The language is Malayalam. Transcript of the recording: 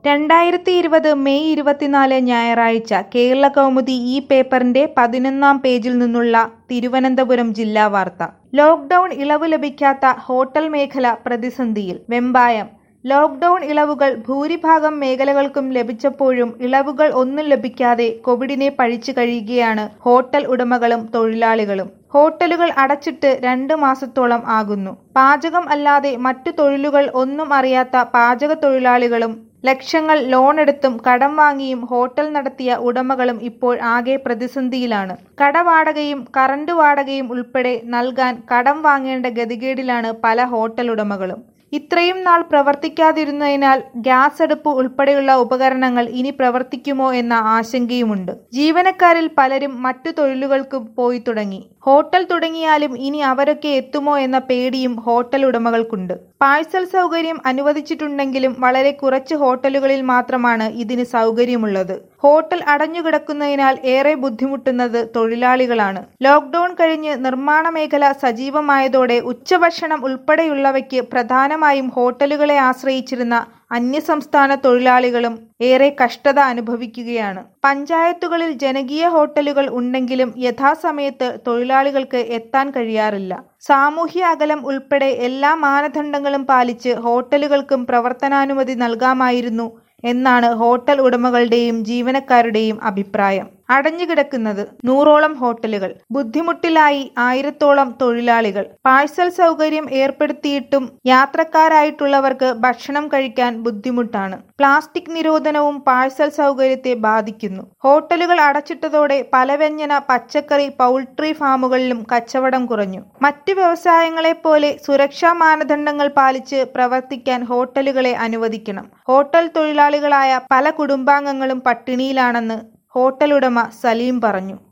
രണ്ടായിരത്തി ഇരുപത് മെയ് ഇരുപത്തിനാല് ഞായറാഴ്ച കേരള കൗമുദി ഈ പേപ്പറിന്റെ പതിനൊന്നാം പേജിൽ നിന്നുള്ള തിരുവനന്തപുരം ജില്ലാ വാർത്ത ലോക്ഡൌൺ ഇളവ് ലഭിക്കാത്ത ഹോട്ടൽ മേഖല പ്രതിസന്ധിയിൽ വെമ്പായം ലോക്ഡൌൺ ഇളവുകൾ ഭൂരിഭാഗം മേഖലകൾക്കും ലഭിച്ചപ്പോഴും ഇളവുകൾ ഒന്നും ലഭിക്കാതെ കോവിഡിനെ പഴിച്ചു കഴിയുകയാണ് ഹോട്ടൽ ഉടമകളും തൊഴിലാളികളും ഹോട്ടലുകൾ അടച്ചിട്ട് രണ്ട് മാസത്തോളം ആകുന്നു പാചകം അല്ലാതെ മറ്റു തൊഴിലുകൾ ഒന്നും അറിയാത്ത പാചക തൊഴിലാളികളും ലക്ഷങ്ങൾ ലോണെടുത്തും കടം വാങ്ങിയും ഹോട്ടൽ നടത്തിയ ഉടമകളും ഇപ്പോൾ ആകെ പ്രതിസന്ധിയിലാണ് കടവാടകയും കറണ്ട് വാടകയും ഉൾപ്പെടെ നൽകാൻ കടം വാങ്ങേണ്ട ഗതികേടിലാണ് പല ഹോട്ടൽ ഉടമകളും ഇത്രയും നാൾ പ്രവർത്തിക്കാതിരുന്നതിനാൽ ഗ്യാസ് അടുപ്പ് ഉൾപ്പെടെയുള്ള ഉപകരണങ്ങൾ ഇനി പ്രവർത്തിക്കുമോ എന്ന ആശങ്കയുമുണ്ട് ജീവനക്കാരിൽ പലരും മറ്റു തൊഴിലുകൾക്ക് പോയി തുടങ്ങി ഹോട്ടൽ തുടങ്ങിയാലും ഇനി അവരൊക്കെ എത്തുമോ എന്ന പേടിയും ഹോട്ടൽ ഉടമകൾക്കുണ്ട് പാഴ്സൽ സൗകര്യം അനുവദിച്ചിട്ടുണ്ടെങ്കിലും വളരെ കുറച്ച് ഹോട്ടലുകളിൽ മാത്രമാണ് ഇതിന് സൗകര്യമുള്ളത് ഹോട്ടൽ അടഞ്ഞുകിടക്കുന്നതിനാൽ ഏറെ ബുദ്ധിമുട്ടുന്നത് തൊഴിലാളികളാണ് ലോക്ഡൌൺ കഴിഞ്ഞ് നിർമ്മാണ മേഖല സജീവമായതോടെ ഉച്ചഭക്ഷണം ഉൾപ്പെടെയുള്ളവയ്ക്ക് പ്രധാനമായും ഹോട്ടലുകളെ ആശ്രയിച്ചിരുന്ന അന്യസംസ്ഥാന തൊഴിലാളികളും ഏറെ കഷ്ടത അനുഭവിക്കുകയാണ് പഞ്ചായത്തുകളിൽ ജനകീയ ഹോട്ടലുകൾ ഉണ്ടെങ്കിലും യഥാസമയത്ത് തൊഴിലാളികൾക്ക് എത്താൻ കഴിയാറില്ല സാമൂഹ്യ അകലം ഉൾപ്പെടെ എല്ലാ മാനദണ്ഡങ്ങളും പാലിച്ച് ഹോട്ടലുകൾക്കും പ്രവർത്തനാനുമതി നൽകാമായിരുന്നു എന്നാണ് ഹോട്ടൽ ഉടമകളുടെയും ജീവനക്കാരുടെയും അഭിപ്രായം അടഞ്ഞുകിടക്കുന്നത് നൂറോളം ഹോട്ടലുകൾ ബുദ്ധിമുട്ടിലായി ആയിരത്തോളം തൊഴിലാളികൾ പാഴ്സൽ സൗകര്യം ഏർപ്പെടുത്തിയിട്ടും യാത്രക്കാരായിട്ടുള്ളവർക്ക് ഭക്ഷണം കഴിക്കാൻ ബുദ്ധിമുട്ടാണ് പ്ലാസ്റ്റിക് നിരോധനവും പാഴ്സൽ സൗകര്യത്തെ ബാധിക്കുന്നു ഹോട്ടലുകൾ അടച്ചിട്ടതോടെ പലവ്യഞ്ജന പച്ചക്കറി പൗൾട്രി ഫാമുകളിലും കച്ചവടം കുറഞ്ഞു മറ്റു വ്യവസായങ്ങളെപ്പോലെ സുരക്ഷാ മാനദണ്ഡങ്ങൾ പാലിച്ച് പ്രവർത്തിക്കാൻ ഹോട്ടലുകളെ അനുവദിക്കണം ഹോട്ടൽ തൊഴിലാളികളായ പല കുടുംബാംഗങ്ങളും പട്ടിണിയിലാണെന്ന് ഹോട്ടൽ ഉടമ സലീം പറഞ്ഞു